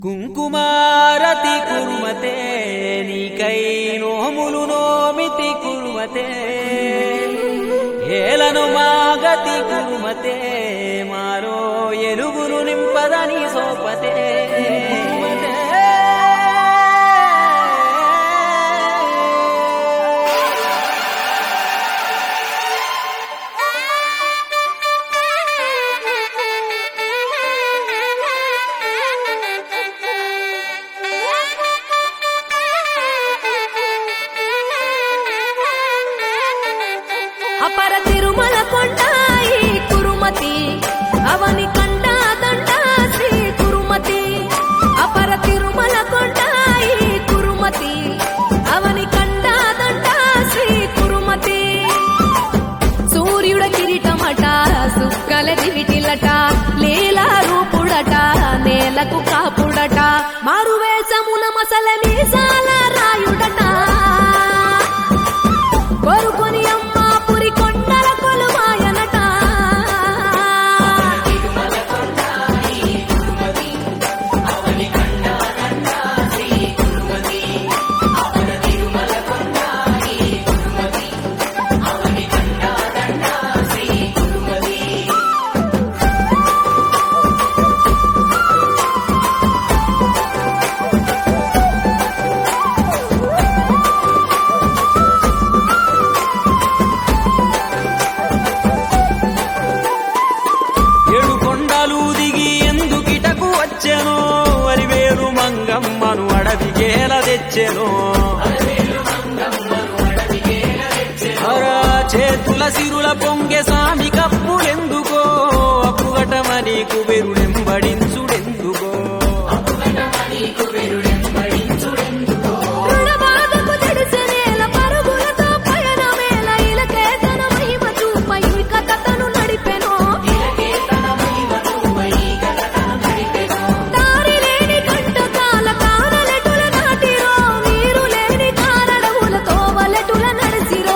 కుంకుమారతి కుర్మతే నీకై నోములు నోమితి కుర్మతే ఏలను మాగతి కుర్మతే మారో ఎలుగురు నింపదని సోపతే అపర తిరుమల కొండాయి కురుమతి అవని కండ దండ శ్రీ కురుమతి అపర తిరుమల కొండాయి కురుమతి అవని కండ దండ శ్రీ కురుమతి సూర్యుడ కిరీటమట సుక్కల దివిటిలట లీలా రూపుడట నేలకు కాపుడట మారువేషమున మసల మీసాల రాయుడట కోరుకొని అమ్మ పురి కొండల కొలువాయనట ఏడు కొండలు దిగి ఎందుకిటకు వచ్చెను అరివేరు మంగమ్మను అడవికేల తెచ్చెను అరా చేతుల సిరుల పొంగె సామి కప్పులెందుకో అప్పుగటమని కుబెరుడెంబడించుడెందుకో రుణబాధకు జడిసెనేల పరుగులతో పయనమేల ఇలకే తన మహిమ చూప ఈ కథను నడిపెను దారి లేని కంటకాల కానలెటుల నాటిరో నీరు లేని కారడవుల తోవలెటుల నడిసిరో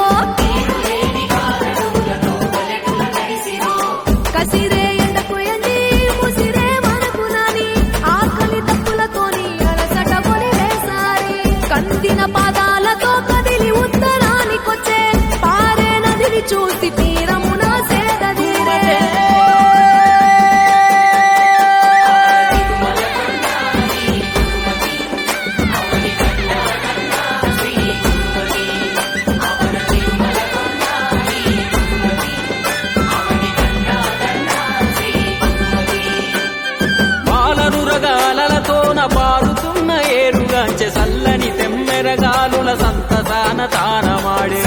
కసిరే ఎండకు ఎండి ముసిరే మనకు నాని ఆకలి తప్పులతోని అలసట కొని వేసారి కందిన పాదాలతో కదిలి ఉత్తరానికొచ్చే పారే నదిని చూసి తీరమున సేదీరే పాలనురగాలతోన పారుతున్న ఏరుగాంచె సల్లని తెమ్మెరగాలుల సంతసాన తానమాడే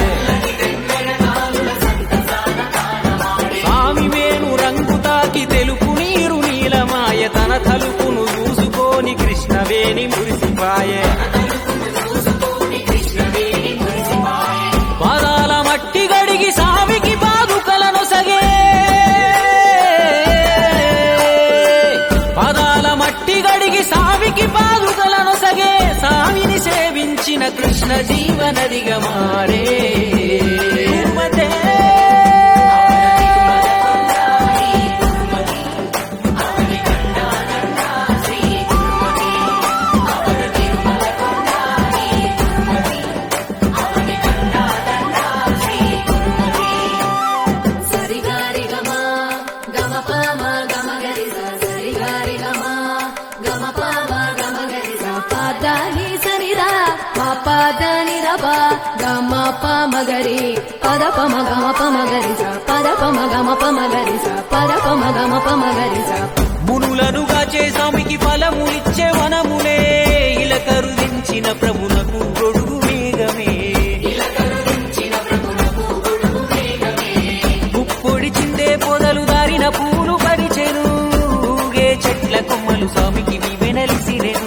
స్వామి వేణు రంగు తాకి తెలుపు నీరు నీలమాయ తన తలుపును చూసుకొని కృష్ణవేణి మురిసిపాయే పాదాల మట్టి గడిగి సామికి పాదుకలను సగే పాదాల మట్టి గడిగి సామికి పాదుకలను సగే సామిని సేవించిన కృష్ణ జీవనదిగా మారే తిరుమతే. సరిగారి గమ గమ పామ గమ గరి స సరిగారి గమ గమ పామ గమ గరి స పదని సరిరా మా పదని రబ గమ పామ గరి పద పమ గమ పమ గరి స పద పమ గమ పమ గరి స పద పమ గమ పమ గరి స మునులనుగా చేసామికి ఫలములిచ్చే వనములే ఇల కరుదించిన ప్రభునకు గొడుగు మేఘమే గుప్పొడి చిందే పొదలు దారిన పూలు పరిచెను ఊగే చెట్ల కొమ్మలు స్వామికి వివెనలిసిరెను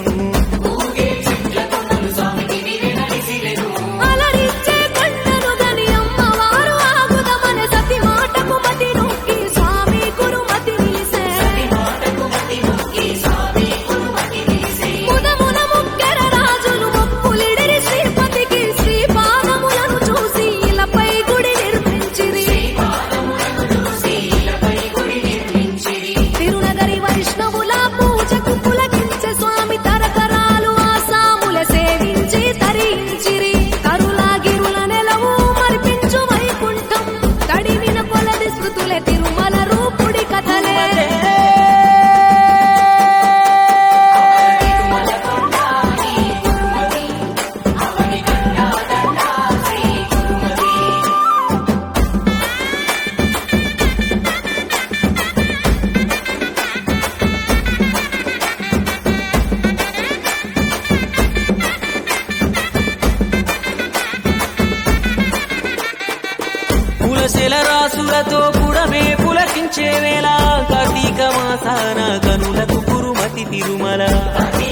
అలరించే కొండను గని అమ్మవారు ఆగుదమన సతి మాటకు మతి నొక్కి స్వామి కురుమతి నిలిసే ముదమున ముక్కెర రాజులు మొక్కుల దీపాలతో పుడమే పులకించే వేళ కార్తీక మాసాన కనులకు కురుమతి తిరుమల కార్తీక